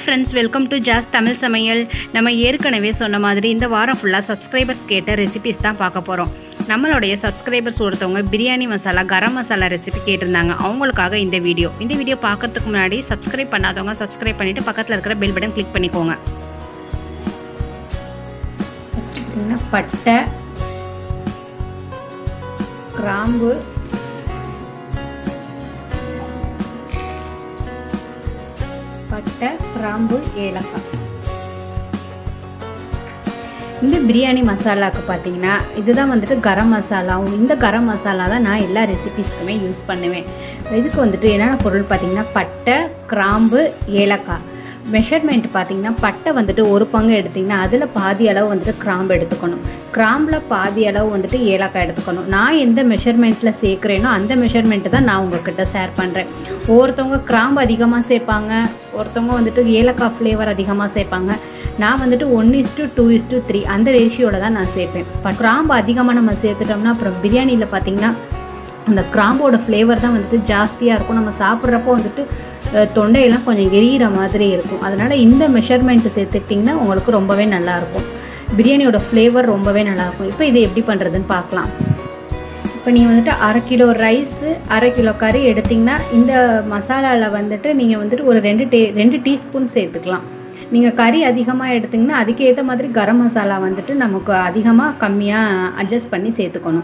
friends welcome to Jas Tamil சமையல் நம்ம ஏற்கனவே சொன்ன மாதிரி இந்த வாரம் ஃபுல்லாக சப்ஸ்கிரைபர்ஸ் கேட்ட ரெசிபிஸ் தான் பார்க்க போகிறோம் நம்மளுடைய சப்ஸ்கிரைபர்ஸ் ஒருத்தவங்க பிரியாணி மசாலா கரம் மசாலா ரெசிபி கேட்டிருந்தாங்க அவங்களுக்காக இந்த வீடியோ இந்த வீடியோ பார்க்கறதுக்கு முன்னாடி சப்ஸ்கிரைப் பண்ணாதவங்க சப்ஸ்கிரைப் பண்ணிவிட்டு பக்கத்தில் இருக்கிற பெல் பட்டன் கிளிக் பண்ணிக்கோங்க ஃபஸ்ட்டு பார்த்திங்கன்னா பட்டை கிராம்பு பட்டை கிராம்பு ஏலக்காய் இந்த பிரியாணி மசாலாவுக்கு பார்த்தீங்கன்னா இதுதான் வந்துட்டு கரம் மசாலாவும் இந்த கரம் மசாலா தான் நான் எல்லா ரெசிபீஸ்க்குமே யூஸ் பண்ணுவேன் இதுக்கு வந்துட்டு என்னென்ன பொருள் பார்த்தீங்கன்னா பட்டை கிராம்பு ஏலக்காய் மெஷர்மெண்ட் பார்த்தீங்கன்னா பட்டை வந்துட்டு ஒரு பங்கு எடுத்திங்கன்னா அதில் பாதி அளவு வந்துட்டு கிராம்பு எடுத்துக்கணும் கிராம்பில் பாதி அளவு வந்துட்டு ஏலக்காய் எடுத்துக்கணும் நான் எந்த மெஷர்மெண்ட்டில் சேர்க்குறேனோ அந்த மெஷர்மெண்ட்டு தான் நான் உங்கள்கிட்ட ஷேர் பண்ணுறேன் ஒவ்வொருத்தவங்க கிராம்பு அதிகமாக சேர்ப்பாங்க ஒருத்தவங்க வந்துட்டு ஏலக்காய் ஃப்ளேவர் அதிகமாக சேர்ப்பாங்க நான் வந்துட்டு one is to two is to three அந்த ரேஷியோவில் தான் நான் சேர்ப்பேன் இப்போ கிராம்பு அதிகமாக நம்ம சேர்த்துட்டோம்னா அப்புறம் பிரியாணியில் பார்த்திங்கன்னா அந்த கிராம்போட ஃப்ளேவர் தான் வந்துட்டு ஜாஸ்தியாக இருக்கும் நம்ம சாப்பிட்றப்போ வந்துட்டு தொண்டையெல்லாம் கொஞ்சம் எரியிற மாதிரி இருக்கும் அதனால் இந்த மெஷர்மெண்ட்டு சேர்த்துக்கிட்டிங்கன்னா உங்களுக்கு ரொம்பவே நல்லாயிருக்கும் பிரியாணியோட ஃப்ளேவர் ரொம்பவே நல்லாயிருக்கும் இப்போ இதை எப்படி பண்ணுறதுன்னு பார்க்கலாம் இப்போ நீங்கள் வந்துட்டு அரை கிலோ ரைஸு அரை கிலோ கறி எடுத்திங்கன்னா இந்த மசாலாவில் வந்துட்டு நீங்கள் வந்துட்டு ஒரு ரெண்டு டே ரெண்டு டீஸ்பூன் சேர்த்துக்கலாம் நீங்கள் கறி அதிகமாக எடுத்திங்கன்னா அதுக்கேற்ற மாதிரி கரம் மசாலா வந்துட்டு நமக்கு அதிகமாக கம்மியாக அட்ஜஸ்ட் பண்ணி சேர்த்துக்கணும்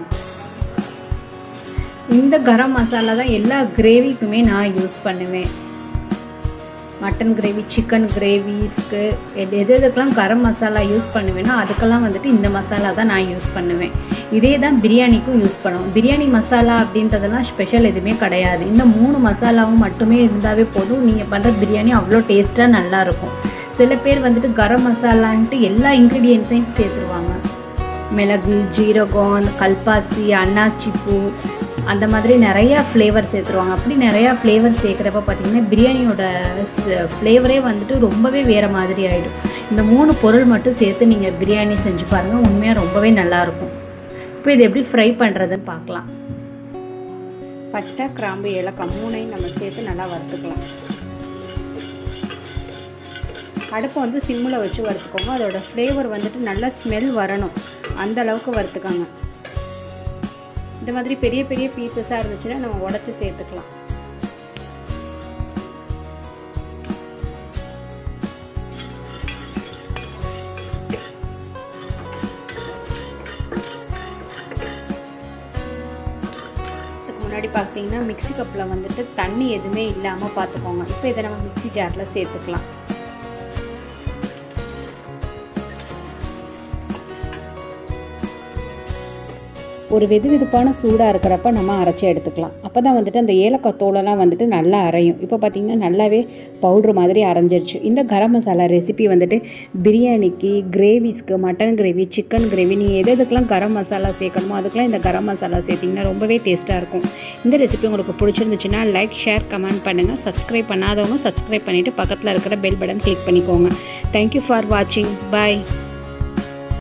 இந்த கரம் மசாலா தான் எல்லா கிரேவிக்குமே நான் யூஸ் பண்ணுவேன் மட்டன் கிரேவி சிக்கன் கிரேவிஸ்க்கு எது எது எதுக்கெல்லாம் கரம் மசாலா யூஸ் பண்ணுவேனோ அதுக்கெல்லாம் வந்துட்டு இந்த மசாலா தான் நான் யூஸ் பண்ணுவேன் இதே தான் பிரியாணிக்கும் யூஸ் பண்ணுவோம் பிரியாணி மசாலா அப்படின்றதெல்லாம் ஸ்பெஷல் எதுவுமே கிடையாது இந்த மூணு மசாலாவும் மட்டுமே இருந்தாவே போதும் நீங்கள் பண்ணுற பிரியாணி அவ்வளோ டேஸ்ட்டாக நல்லாயிருக்கும் சில பேர் வந்துட்டு கரம் மசாலான்ட்டு எல்லா இன்க்ரீடியன்ஸையும் சேர்த்துருவாங்க மிளகு ஜீரகம் கல்பாசி அன்னாச்சி பூ அந்த மாதிரி நிறையா ஃப்ளேவர் சேர்த்துருவாங்க அப்படி நிறையா ஃப்ளேவர் சேர்க்குறப்ப பார்த்திங்கன்னா பிரியாணியோட ஃப்ளேவரே வந்துட்டு ரொம்பவே வேறு மாதிரி ஆகிடும் இந்த மூணு பொருள் மட்டும் சேர்த்து நீங்கள் பிரியாணி செஞ்சு பாருங்கள் உண்மையாக ரொம்பவே நல்லாயிருக்கும் இப்போ இது எப்படி ஃப்ரை பண்ணுறதுன்னு பார்க்கலாம் பட்டை கிராம்பு ஏலக்காய் மூணையும் நம்ம சேர்த்து நல்லா வறுத்துக்கலாம் அடுப்பை வந்து சிம்மில் வச்சு வறுத்துக்கோங்க அதோட ஃப்ளேவர் வந்துட்டு நல்லா ஸ்மெல் வரணும் அந்த அளவுக்கு வறுத்துக்கோங்க இந்த மாதிரி பெரிய பெரிய பீசஸாக இருந்துச்சுன்னா நம்ம உடச்சி சேர்த்துக்கலாம் முன்னாடி பார்த்தீங்கன்னா மிக்சி கப்பில் வந்துட்டு தண்ணி எதுவுமே இல்லாமல் பார்த்துக்கோங்க இப்போ இதை நம்ம மிக்சி ஜாரில் சேர்த்துக்கலாம் ஒரு வெது வெதுப்பான சூடாக இருக்கிறப்ப நம்ம அரைச்சி எடுத்துக்கலாம் அப்போ தான் வந்துட்டு அந்த ஏலக்காய் தோலெல்லாம் வந்துட்டு நல்லா அரையும் இப்போ பார்த்திங்கன்னா நல்லாவே பவுட்ரு மாதிரி அரைஞ்சிருச்சு இந்த கரம் மசாலா ரெசிபி வந்துட்டு பிரியாணிக்கு கிரேவிஸ்க்கு மட்டன் கிரேவி சிக்கன் கிரேவி நீங்கள் எது எதுக்கெல்லாம் கரம் மசாலா சேர்க்கணுமோ அதுக்கெல்லாம் இந்த கரம் மசாலா சேர்த்திங்கன்னா ரொம்பவே டேஸ்ட்டாக இருக்கும் இந்த ரெசிபி உங்களுக்கு பிடிச்சிருந்துச்சுன்னா லைக் ஷேர் கமெண்ட் பண்ணுங்கள் சப்ஸ்கிரைப் பண்ணாதவங்க சப்ஸ்கிரைப் பண்ணிவிட்டு பக்கத்தில் இருக்கிற பெல் பட்டன் கிளிக் பண்ணிக்கோங்க தேங்க்யூ ஃபார் வாட்சிங் பாய்